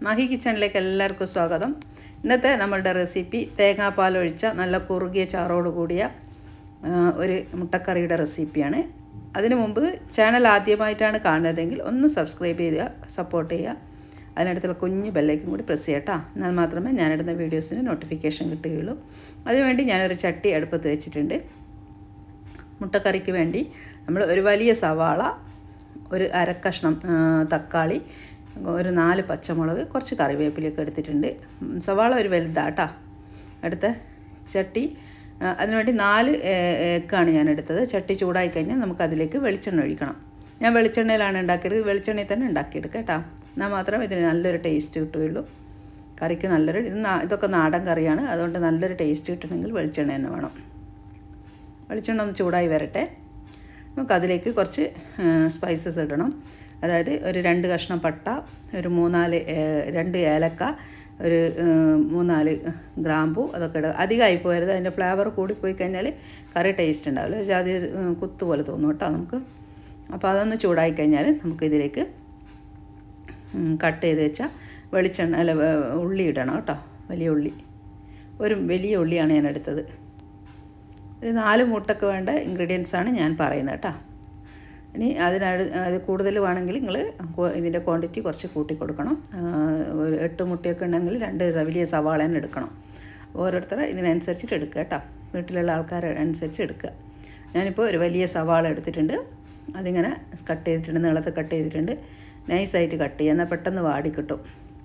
മഹി കിച്ചണിലേക്ക് എല്ലാവർക്കും സ്വാഗതം ഇന്നത്തെ നമ്മളുടെ റെസിപ്പി തേങ്ങാപ്പാൽ ഒഴിച്ച നല്ല കുറുകിയ ചാറോട് കൂടിയ ആ, ഒരു മുട്ടക്കറിയുടെ റെസിപ്പിയാണ് അതിനു മുമ്പ് ചാനൽ ആദ്യമായിട്ടാണ് കാണുന്നതെങ്കിൽ ഒന്ന് സബ്സ്ക്രൈബ് ചെയ്യുക സപ്പോർട്ട് ചെയ്യുക അതിനടുത്തുള്ള കുഞ്ഞു ബെല്ലേക്കും കൂടി പ്രസ് ചെയ്യട്ടോ എന്നാൽ മാത്രമേ ഞാനിടുന്ന വീഡിയോസിന് നോട്ടിഫിക്കേഷൻ കിട്ടുകയുള്ളൂ അതിനുവേണ്ടി ഞാനൊരു ചട്ടി അടുപ്പത്ത് വെച്ചിട്ടുണ്ട് മുട്ടക്കറിക്ക് വേണ്ടി നമ്മൾ ഒരു വലിയ സവാള ഒരു അരക്കഷ്ണം ആ, തക്കാളി ഒരു നാല് പച്ചമുളക് കുറച്ച് കറിവേപ്പിലൊക്കെ എടുത്തിട്ടുണ്ട് ഉം, സവാള ഒരു വലുതാട്ടാ അടുത്ത ചട്ടി ആ, അതിനുവേണ്ടി നാല് എഗ്ഗാണ് ഞാൻ എടുത്തത് ചട്ടി ചൂടായി കഴിഞ്ഞാൽ നമുക്ക് അതിലേക്ക് വെളിച്ചെണ്ണ ഒഴിക്കണം ഞാൻ വെളിച്ചെണ്ണയിലാണ് ഉണ്ടാക്കിയത് വെളിച്ചെണ്ണയിൽ തന്നെ ഉണ്ടാക്കിയെടുക്കുക കേട്ടോ എന്നാൽ മാത്രമേ ഇതിന് നല്ലൊരു ടേസ്റ്റ് കിട്ടുകയുള്ളൂ കറിക്ക് നല്ലൊരു ഇത് നാ- ഇതൊക്കെ നാടൻ കറിയാണ് അതുകൊണ്ട് നല്ലൊരു ടേസ്റ്റ് കിട്ടണമെങ്കിൽ വെളിച്ചെണ്ണ തന്നെ വേണം വെളിച്ചെണ്ണ ഒന്ന് ചൂടായി വരട്ടെ നമുക്കതിലേക്ക് കുറച്ച് സ്പൈസസ് ഇടണം അതായത് ഒരു രണ്ട് കഷ്ണം പട്ട ഒരു മൂന്നാല് ഏ- രണ്ട് ഏലക്ക ഒരു ഏ, മൂന്നാല് ഗ്രാമ്പു അതൊക്കെ ഇടുക അധികമായി പോയരുത് അതിൻ്റെ ഫ്ലേവർ കൂടിപ്പോയി കഴിഞ്ഞാൽ കറി ടേസ്റ്റ് ഉണ്ടാവില്ല ഒരു ജാതി ഒരു, ഏ, കുത്ത് പോലെ തോന്നും കേട്ടോ നമുക്ക് അപ്പോൾ അതൊന്ന് ചൂടായി കഴിഞ്ഞാൽ നമുക്കിതിലേക്ക് കട്ട് ചെയ്ത് വെച്ച വെളിച്ചെണ്ണ അല്ല വേ- ഉള്ളി ഇടണം കേട്ടോ വലിയ ഉള്ളി ഒരു വലിയ ഉള്ളിയാണ് ഞാൻ എടുത്തത് ഒരു നാല് മുട്ടക്ക് വേണ്ട ഇൻഗ്രീഡിയൻസ് ആണ് ഞാൻ പറയുന്നത് കേട്ടോ ഇനി അതിനട് അത് കൂടുതൽ വേണമെങ്കിൽ നിങ്ങൾ ഇതിൻ്റെ ക്വാണ്ടിറ്റി കുറച്ച് കൂട്ടി കൊടുക്കണം ആ, ഒരു എട്ട് മുട്ടയൊക്കെ ഉണ്ടെങ്കിൽ രണ്ട് വലിയ സവാള തന്നെ എടുക്കണം ഓരോരുത്തർ ഇതിനനുസരിച്ചിട്ട് എടുക്കുക കേട്ടോ വീട്ടിലുള്ള ആൾക്കാർ അനുസരിച്ച് എടുക്കുക ഞാനിപ്പോൾ ഒരു വലിയ സവാള എടുത്തിട്ടുണ്ട് അതിങ്ങനെ കട്ട് ചെയ്തിട്ടുണ്ട് നീളത്തിൽ കട്ട് ചെയ്തിട്ടുണ്ട് നൈസായിട്ട് കട്ട് ചെയ്യുക എന്നാൽ പെട്ടെന്ന് വാടി കിട്ടും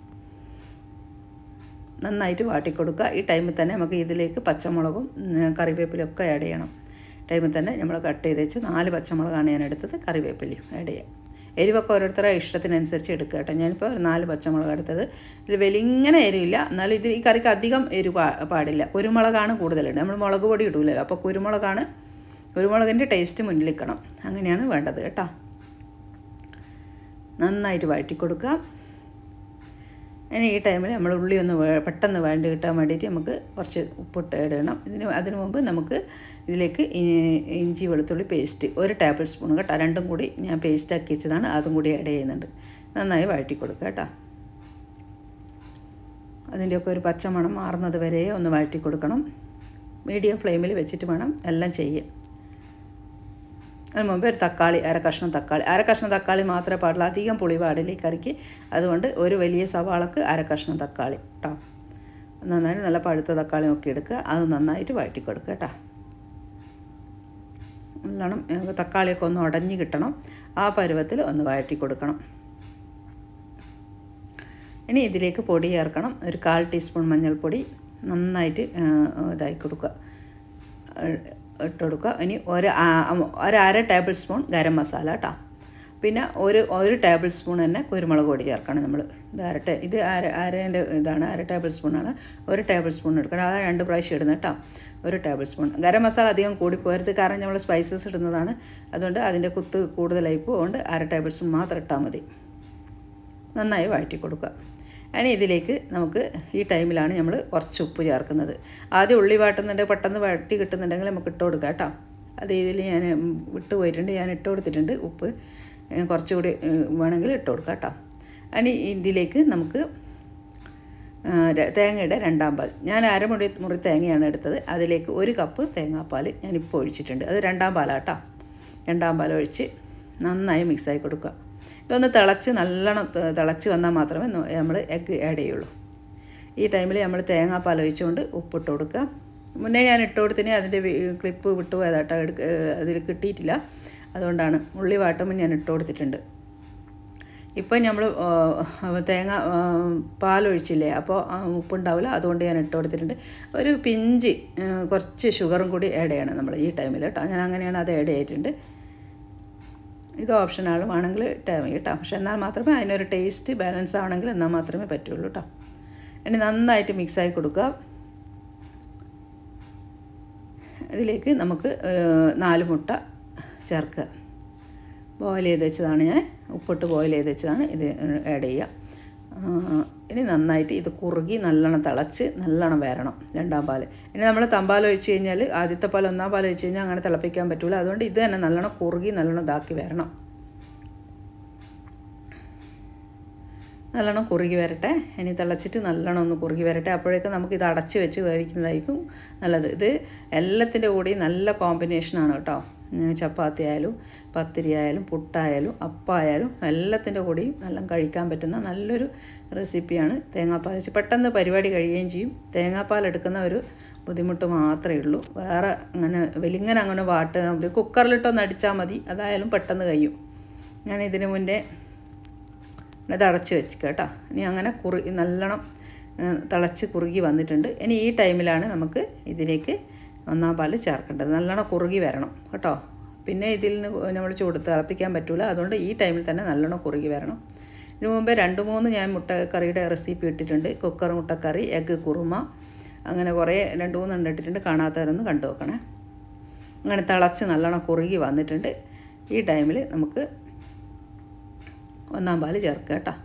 നന്നായിട്ട് വാട്ടിക്കൊടുക്കുക ഈ ടൈമിൽ തന്നെ നമുക്ക് ഇതിലേക്ക് പച്ചമുളകും ഉം, കറിവേപ്പിലയും ഒക്കെ ആഡ് ചെയ്യണം ടൈമിൽ തന്നെ നമ്മൾ കട്ട് ചെയ്ത് വെച്ച് നാല് പച്ചമുളകാണ് ഞാൻ എടുത്തത് കറിവേപ്പിലയും ആഡ് ചെയ്യാം എരിവൊക്കെ ഓരോരുത്തരുടെ ഇഷ്ടത്തിനനുസരിച്ച് എടുക്കുക കേട്ടോ ഞാനിപ്പോൾ ഒരു നാല് പച്ചമുളക് എടുത്തത് ഇതിൽ വലിങ്ങനെ എരിവില്ല എന്നാലും ഇത് ഈ കറിക്ക് അധികം എരിവ് പാ പാടില്ല കുരുമുളകാണ് കൂടുതലുണ്ട് നമ്മൾ മുളക് പൊടി ഇടൂലല്ലോ അപ്പോൾ കുരുമുളകാണ് കുരുമുളകിൻ്റെ ടേസ്റ്റ് മുന്നിൽ നിൽക്കണം അങ്ങനെയാണ് വേണ്ടത് കേട്ടോ നന്നായിട്ട് വഴറ്റി കൊടുക്കുക ഇനി ഈ ടൈമിൽ നമ്മൾ ഉള്ളി ഒന്ന് വേ- പെട്ടെന്ന് വേണ്ടി കിട്ടാൻ വേണ്ടിയിട്ട് നമുക്ക് കുറച്ച് ഉപ്പിട്ട് ഇടണം ഇതിന് അതിന് മുമ്പ് നമുക്ക് ഇതിലേക്ക് ഇ- ഇഞ്ചി വെളുത്തുള്ളി പേസ്റ്റ് ഒരു ടേബിൾ സ്പൂൺ കേട്ടോ രണ്ടും കൂടി ഞാൻ പേസ്റ്റ് ആക്കി വെച്ചതാണ് അതും കൂടി ആഡ് ചെയ്യുന്നുണ്ട് നന്നായി വഴറ്റി കൊടുക്കുക കേട്ടോ അതിൻ്റെയൊക്കെ ഒരു പച്ചമണം മാറുന്നത് വരെ ഒന്ന് വഴറ്റി കൊടുക്കണം മീഡിയം ഫ്ലെയിമിൽ വെച്ചിട്ട് വേണം എല്ലാം ചെയ്യാൻ അതിന് മുമ്പ് ഒരു തക്കാളി അര കഷ്ണം തക്കാളി അര കഷ്ണം തക്കാളി മാത്രമേ പാടുള്ളൂ അധികം പുളി പാടില്ല ഈ കറിക്ക് അതുകൊണ്ട് ഒരു വലിയ സവാളക്ക് അര കഷ്ണം തക്കാളി കേട്ടോ നന്നായിട്ട് നല്ല പഴുത്ത തക്കാളി നോക്കി എടുക്കുക അത് നന്നായിട്ട് വഴറ്റി കൊടുക്കുക കേട്ടോ നല്ലോണം ഏ, തക്കാളിയൊക്കെ ഒന്ന് ഉടഞ്ഞ് കിട്ടണം ആ പരുവത്തിൽ ഒന്ന് വഴറ്റി കൊടുക്കണം ഇനി ഇതിലേക്ക് പൊടി ചേർക്കണം ഒരു കാൽ ടീസ്പൂൺ മഞ്ഞൾപ്പൊടി നന്നായിട്ട് ഏ, ഇതാക്കി കൊടുക്കുക ഏ, ഇട്ട് കൊടുക്കുക ഇനി ഒരു ആ- ഒരു അര ടേബിൾ സ്പൂൺ ഗരം മസാല കേട്ടോ പിന്നെ ഒരു ഒരു ടേബിൾ സ്പൂൺ തന്നെ കുരുമുളക് പൊടി ചേർക്കണം നമ്മൾ ഇത് അര ടേ ഇത് അര അരേൻ്റെ ഇതാണ് അര ടേബിൾ സ്പൂണാണ് ഒരു ടേബിൾ സ്പൂൺ എടുക്കണം അതാണ് രണ്ട് പ്രാവശ്യം ഇടുന്നത് കേട്ടോ ഒരു ടേബിൾ സ്പൂൺ ഗരം മസാല അധികം കൂടി പോരുത് കാരണം നമ്മൾ സ്പൈസസ് ഇടുന്നതാണ് അതുകൊണ്ട് അതിൻ്റെ കുത്ത് കൂടുതലായി പോകുകൊണ്ട് അര ടേബിൾ സ്പൂൺ മാത്രം ഇട്ടാൽ മതി നന്നായി വഴറ്റി കൊടുക്കുക ഇനി ഇതിലേക്ക് നമുക്ക് ഈ ടൈമിലാണ് നമ്മൾ കുറച്ച് ഉപ്പ് ചേർക്കുന്നത് ആദ്യം ഉള്ളി വാട്ടുന്നുണ്ട് പെട്ടെന്ന് വഴറ്റി കിട്ടുന്നുണ്ടെങ്കിൽ നമുക്ക് ഇട്ട് കൊടുക്കാം കേട്ടോ അത് ഇതിൽ ഞാൻ വിട്ട് പോയിട്ടുണ്ട് ഞാൻ ഇട്ട് കൊടുത്തിട്ടുണ്ട് ഉപ്പ് ഏ, കുറച്ചുകൂടി ഏ, വേണമെങ്കിൽ ഇട്ട് കൊടുക്കാം കേട്ടോ ഇനി ഇതിലേക്ക് നമുക്ക് ആ, ര- തേങ്ങയുടെ രണ്ടാം പാൽ ഞാൻ അരമുറി മുറി തേങ്ങയാണ് എടുത്തത് അതിലേക്ക് ഒരു കപ്പ് തേങ്ങാപ്പാൽ ഞാനിപ്പോൾ ഒഴിച്ചിട്ടുണ്ട് അത് രണ്ടാം പാലാട്ടോ രണ്ടാം പാൽ ഒഴിച്ച് നന്നായി മിക്സായി കൊടുക്കുക ഇതൊന്ന് തിളച്ച് നല്ലോണം ത- തിളച്ച് വന്നാൽ മാത്രമേ നമ്മൾ എഗ്ഗ് ആഡ് ചെയ്യുള്ളൂ ഈ ടൈമിൽ നമ്മൾ തേങ്ങാപ്പാൽ ഒഴിച്ചുകൊണ്ട് ഉപ്പിട്ട് കൊടുക്കുക മുന്നേ ഞാൻ ഇട്ട് കൊടുത്തിന് അതിൻ്റെ വി- ക്ലിപ്പ് വിട്ടുപോയതാട്ടോ എടുക്ക അതിൽ കിട്ടിയിട്ടില്ല അതുകൊണ്ടാണ് ഉള്ളി വാട്ടുമ്പോൾ ഞാൻ ഇട്ട് കൊടുത്തിട്ടുണ്ട് ഇപ്പം നമ്മൾ തേങ്ങ ആ, പാലൊഴിച്ചില്ലേ അപ്പോൾ ആ, ഉപ്പുണ്ടാവില്ല അതുകൊണ്ട് ഞാൻ ഇട്ട് കൊടുത്തിട്ടുണ്ട് ഒരു പിഞ്ച് ആ, കുറച്ച് ഷുഗറും കൂടി ആഡ് ചെയ്യണം നമ്മൾ ഈ ടൈമിൽ കേട്ടോ ഞാൻ അങ്ങനെയാണ് അത് ആഡ് ചെയ്തിട്ടുണ്ട് ഇത് ഓപ്ഷനാണ് വേണമെങ്കിൽ ഇട്ടാൽ മതി കേട്ടോ പക്ഷെ എന്നാൽ മാത്രമേ അതിനൊരു ടേസ്റ്റ് ബാലൻസ് ആവണമെങ്കിൽ എന്നാൽ മാത്രമേ പറ്റുള്ളൂ കേട്ടോ ഇനി നന്നായിട്ട് മിക്സായി കൊടുക്കുക ഇതിലേക്ക് നമുക്ക് ഏഹ്, നാല് മുട്ട ചേർക്കുക ബോയിൽ ചെയ്ത് വെച്ചതാണ് ഞാൻ ഉപ്പിട്ട് ബോയിൽ ചെയ്ത് വെച്ചതാണ് ഇത് ആഡ് ചെയ്യുക ആ, ഇനി നന്നായിട്ട് ഇത് കുറുകി നല്ലോണം തിളച്ച് നല്ലോണം വരണം രണ്ടാം പാൽ ഇനി നമ്മൾ തമ്പാൽ ഒഴിച്ച് കഴിഞ്ഞാൽ ആദ്യത്തെ പാൽ ഒന്നാം പാൽ ഒഴിച്ച് കഴിഞ്ഞാൽ അങ്ങനെ തിളപ്പിക്കാൻ പറ്റില്ല അതുകൊണ്ട് ഇത് തന്നെ നല്ലോണം കുറുകി നല്ലോണം ഇതാക്കി വരണം നല്ലോണം കുറുകി വരട്ടെ ഇനി തിളച്ചിട്ട് നല്ലോണം ഒന്ന് കുറുകി വരട്ടെ അപ്പോഴേക്കും നമുക്ക് ഇത് അടച്ച് വെച്ച് വേവിക്കുന്നതായിരിക്കും നല്ലത് ഇത് എല്ലാത്തിൻ്റെ കൂടെയും നല്ല കോമ്പിനേഷനാണ് കേട്ടോ ഉം, ചപ്പാത്തി ആയാലും പത്തിരി ആയാലും പുട്ടായാലും അപ്പായാലും എല്ലാത്തിൻ്റെ കൂടെയും നല്ല കഴിക്കാൻ പറ്റുന്ന നല്ലൊരു റെസിപ്പിയാണ് തേങ്ങാപ്പാൽ വെച്ച് പെട്ടെന്ന് പരിപാടി കഴിയുകയും ചെയ്യും തേങ്ങാപ്പാൽ എടുക്കുന്ന ഒരു ബുദ്ധിമുട്ട് മാത്രമേ ഉള്ളൂ വേറെ അങ്ങനെ വലിങ്ങനെ അങ്ങനെ വാട്ടുക മതി കുക്കറിലിട്ടൊന്ന് അടിച്ചാൽ മതി അതായാലും പെട്ടെന്ന് കഴിയും ഞാൻ ഇതിന് മുന്നേ ഇത് അടച്ച് വെച്ച് കേട്ടോ ഇനി അങ്ങനെ കുറി നല്ലോണം ഏ, തിളച്ച് കുറുകി വന്നിട്ടുണ്ട് ഇനി ഈ ടൈമിലാണ് നമുക്ക് ഇതിലേക്ക് ഒന്നാം പാല് ചേർക്കേണ്ടത് നല്ലോണം കുറുകി വരണം കേട്ടോ പിന്നെ ഇതിൽ നിന്ന് നമ്മൾ ചൂട് തിളപ്പിക്കാൻ പറ്റില്ല അതുകൊണ്ട് ഈ ടൈമിൽ തന്നെ നല്ലോണം കുറുകി വരണം ഇതിനു മുമ്പേ രണ്ട് മൂന്ന് ഞാൻ മുട്ടക്കറിയുടെ റെസിപ്പി ഇട്ടിട്ടുണ്ട് കുക്കർ മുട്ടക്കറി എഗ്ഗ് കുറുമ അങ്ങനെ കുറേ രണ്ട് മൂന്നെണ്ണം ഇട്ടിട്ടുണ്ട് കാണാത്തവരൊന്ന് കണ്ടു നോക്കണേ അങ്ങനെ തിളച്ച് നല്ലോണം കുറുകി വന്നിട്ടുണ്ട് ഈ ടൈമിൽ നമുക്ക് ഒന്നാം പാല് ചേർക്കുക കേട്ടോ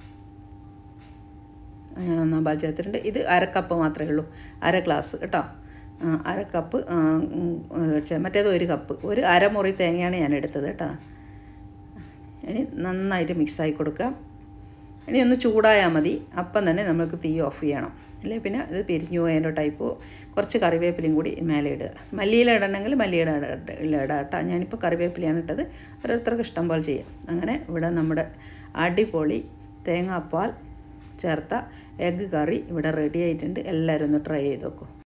ഞാൻ ഒന്നാം പാൽ ചേർത്തിട്ടുണ്ട് ഇത് അര കപ്പ് മാത്രമേ ഉള്ളൂ അര ഗ്ലാസ് കേട്ടോ ആ, അര കപ്പ് ആ, ഉം, ചെ- മറ്റേത് ഒരു കപ്പ് ഒരു അരമുറി തേങ്ങയാണ് ഞാൻ എടുത്തത് കേട്ടോ ഇനി നന്നായിട്ട് മിക്സായി കൊടുക്കാം ഇനി ഒന്ന് ചൂടായാൽ മതി അപ്പം തന്നെ നമുക്ക് തീ ഓഫ് ചെയ്യണം അല്ലേ പിന്നെ ഇത് പിരിഞ്ഞു പോയതിൻ്റെ ടൈപ്പ് കുറച്ച് കറിവേപ്പിലയും കൂടി മേലെ ഇടുക മല്ലിയില ഇടണമെങ്കിൽ മല്ലിയില ഇട- ഇല ഇടാം കേട്ടോ ഞാനിപ്പോൾ കറിവേപ്പിലയാണ് ഇട്ടത് ഓരോരുത്തർക്ക് ഇഷ്ടം പോലെ ചെയ്യാം അങ്ങനെ ഇവിടെ നമ്മുടെ അടിപൊളി തേങ്ങാപ്പാൽ ചേർത്ത എഗ്ഗ് കറി ഇവിടെ റെഡി ആയിട്ടുണ്ട് എല്ലാവരും ഒന്ന് ട്രൈ ചെയ്ത് നോക്കൂ